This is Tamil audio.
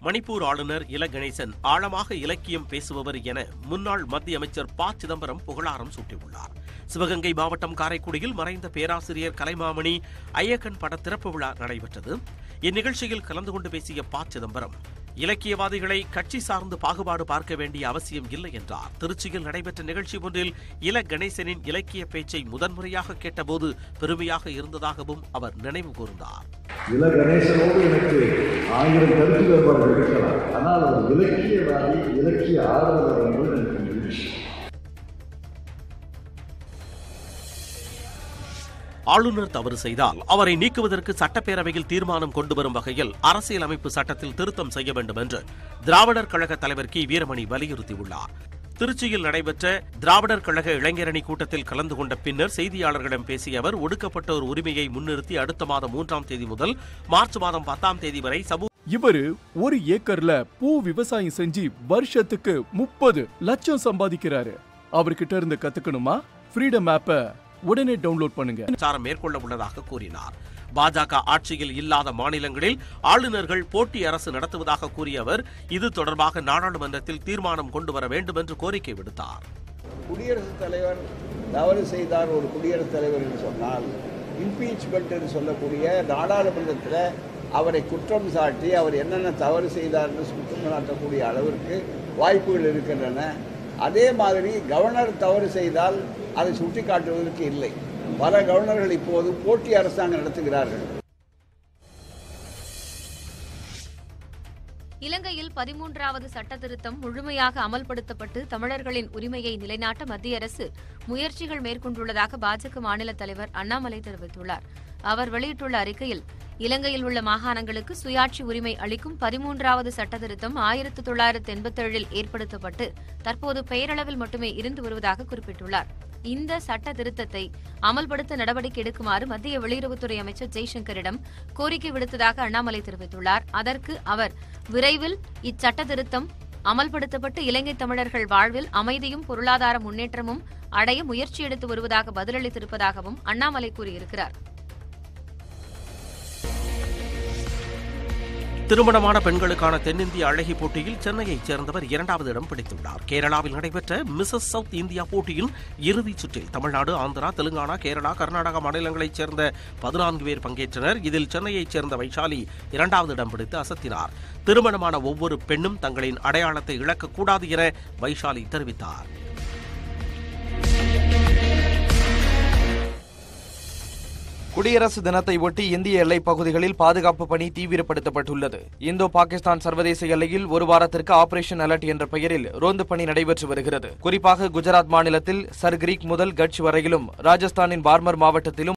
மணிப்பூர் ஆளுநர் இல கணேசன் ஆழமாக இலக்கியம் பேசுபவர் என முன்னாள் மத்திய அமைச்சர் ப சிதம்பரம் புகழாரம் சூட்டியுள்ளார் சிவகங்கை மாவட்டம் காரைக்குடியில் மறைந்த பேராசிரியர் கலைமாமணி ஐயக்கன் பட திறப்பு விழா நடைபெற்றது இந்நிகழ்ச்சியில் கலந்து கொண்டு பேசிய ப சிதம்பரம் இலக்கியவாதிகளை கட்சி சார்ந்து பாகுபாடு பார்க்க வேண்டிய அவசியம் இல்லை என்றார் திருச்சியில் நடைபெற்ற நிகழ்ச்சி ஒன்றில் இல கணேசனின் இலக்கிய பேச்சை முதன்முறையாக கேட்டபோது பெருமையாக இருந்ததாகவும் அவர் நினைவு கூர்ந்தார் இல கணேசனோடு எனக்கு ஆயிரம் கருத்து வேறுபாடுகள் இருக்கலாம் ஆனால் அவர் இலக்கியவாதி இலக்கிய ஆர்வலர் என்பது எனக்கு மகிழ்ச்சி ஆளுநர் தவறு செய்தால் அவரை நீக்குவதற்கு சட்டப்பேரவையில் தீர்மானம் கொண்டு வரும் வகையில் அரசியலமைப்பு சட்டத்தில் திருத்தம் செய்ய வேண்டும் என்று திராவிடர் கழக தலைவர் கி வீரமணி வலியுறுத்தியுள்ளார் திருச்சியில் நடைபெற்ற திராவிடர் கழக இளைஞரணி கூட்டத்தில் கலந்து கொண்ட பின்னர் செய்தியாளர்களிடம் பேசிய அவர் ஒடுக்கப்பட்டோர் உரிமையை முன்னிறுத்தி அடுத்த மாதம் மூன்றாம் தேதி முதல் மார்ச் மாதம் பத்தாம் தேதி வரை சமூக இவரு ஒரு ஏக்கர்ல பூ விவசாயம் செஞ்சு வருஷத்துக்கு முப்பது லட்சம் சம்பாதிக்கிறாரு அவர்கிட்ட இருந்து கத்துக்கணுமா ஃப்ரீடம் ஆப்ப உடனே டவுன்லோட் பண்ணுங்க பிரச்சாரம் மேற்கொள்ள உள்ளதாக கூறினார் பாஜக ஆட்சியில் இல்லாத மாநிலங்களில் ஆளுநர்கள் போட்டி அரசு நடத்துவதாக கூறிய அவர் இது தொடர்பாக நாடாளுமன்றத்தில் தீர்மானம் கொண்டு வர வேண்டும் என்று கோரிக்கை விடுத்தார் குடியரசுத் தலைவர் தவறு செய்தார் ஒரு குடியரசுத் தலைவர் என்று சொன்னால் இம்பீச்மெண்ட் என்று சொல்லக்கூடிய நாடாளுமன்றத்தில் அவரை குற்றம் சாட்டி அவர் என்னென்ன தவறு செய்தார் என்று குற்றம் சாட்டக்கூடிய அளவிற்கு வாய்ப்புகள் இருக்கின்றன அதே மாதிரி கவர்னர் தவறு செய்தால் அதை சுட்டிக்காட்டுவதற்கு இல்லை பல கவர்னர்கள் இப்போது போட்டி அரசாங்கம் நடத்துகிறார்கள் இலங்கையில் பதிமூன்றாவது சட்ட திருத்தம் முழுமையாக அமல்படுத்தப்பட்டு தமிழர்களின் உரிமையை நிலைநாட்ட மத்திய அரசு முயற்சிகள் மேற்கொண்டுள்ளதாக பாஜக மாநில தலைவர் அண்ணாமலை தெரிவித்துள்ளார் அவர் வெளியிட்டுள்ள அறிக்கையில் இலங்கையில் உள்ள மாகாணங்களுக்கு சுயாட்சி உரிமை அளிக்கும் பதிமூன்றாவது சட்ட திருத்தம் ஆயிரத்து தொள்ளாயிரத்து எண்பத்தேழில் ஏற்படுத்தப்பட்டு தற்போது பெயரளவில் மட்டுமே இருந்து வருவதாக குறிப்பிட்டுள்ளார் இந்த சட்ட திருத்தத்தை அமல்படுத்த நடவடிக்கை எடுக்குமாறு மத்திய வெளியுறவுத்துறை அமைச்சர் ஜெய்சங்கரிடம் கோரிக்கை விடுத்ததாக அண்ணாமலை தெரிவித்துள்ளார் அதற்கு அவர் விரைவில் இச்சட்ட திருத்தம் அமல்படுத்தப்பட்டு இலங்கை தமிழர்கள் வாழ்வில் அமைதியும் பொருளாதார முன்னேற்றமும் அடைய முயற்சி எடுத்து வருவதாக பதிலளித்திருப்பதாகவும் அண்ணாமலை கூறியிருக்கிறார் திருமணமான பெண்களுக்கான தென்னிந்திய அழகி போட்டியில் சென்னையைச் சேர்ந்தவர் இரண்டாவது இடம் பிடித்துள்ளார் கேரளாவில் நடைபெற்ற மிசஸ் சவுத் இந்தியா போட்டியின் இறுதிச் சுற்றில் தமிழ்நாடு ஆந்திரா தெலுங்கானா கேரளா கர்நாடகா மாநிலங்களைச் சேர்ந்த பதினான்கு பேர் பங்கேற்றனர் இதில் சென்னையைச் சேர்ந்த வைஷாலி இரண்டாவது இடம் பிடித்து அசத்தினார் திருமணமான ஒவ்வொரு பெண்ணும் தங்களின் அடையாளத்தை இழக்கக்கூடாது என வைஷாலி தெரிவித்தார் குடியரசு தினத்தை ஒட்டி இந்திய எல்லைப் பகுதிகளில் பாதுகாப்பு பணி தீவிரப்படுத்தப்பட்டுள்ளது இந்தோ பாகிஸ்தான் சர்வதேச எல்லையில் ஒரு வாரத்திற்கு ஆபரேஷன் அலர்ட் என்ற பெயரில் ரோந்து பணி நடைபெற்று வருகிறது குறிப்பாக குஜராத் மாநிலத்தில் சர்கிரீக் முதல் கட்ச் வரையிலும் ராஜஸ்தானின் பார்மர் மாவட்டத்திலும்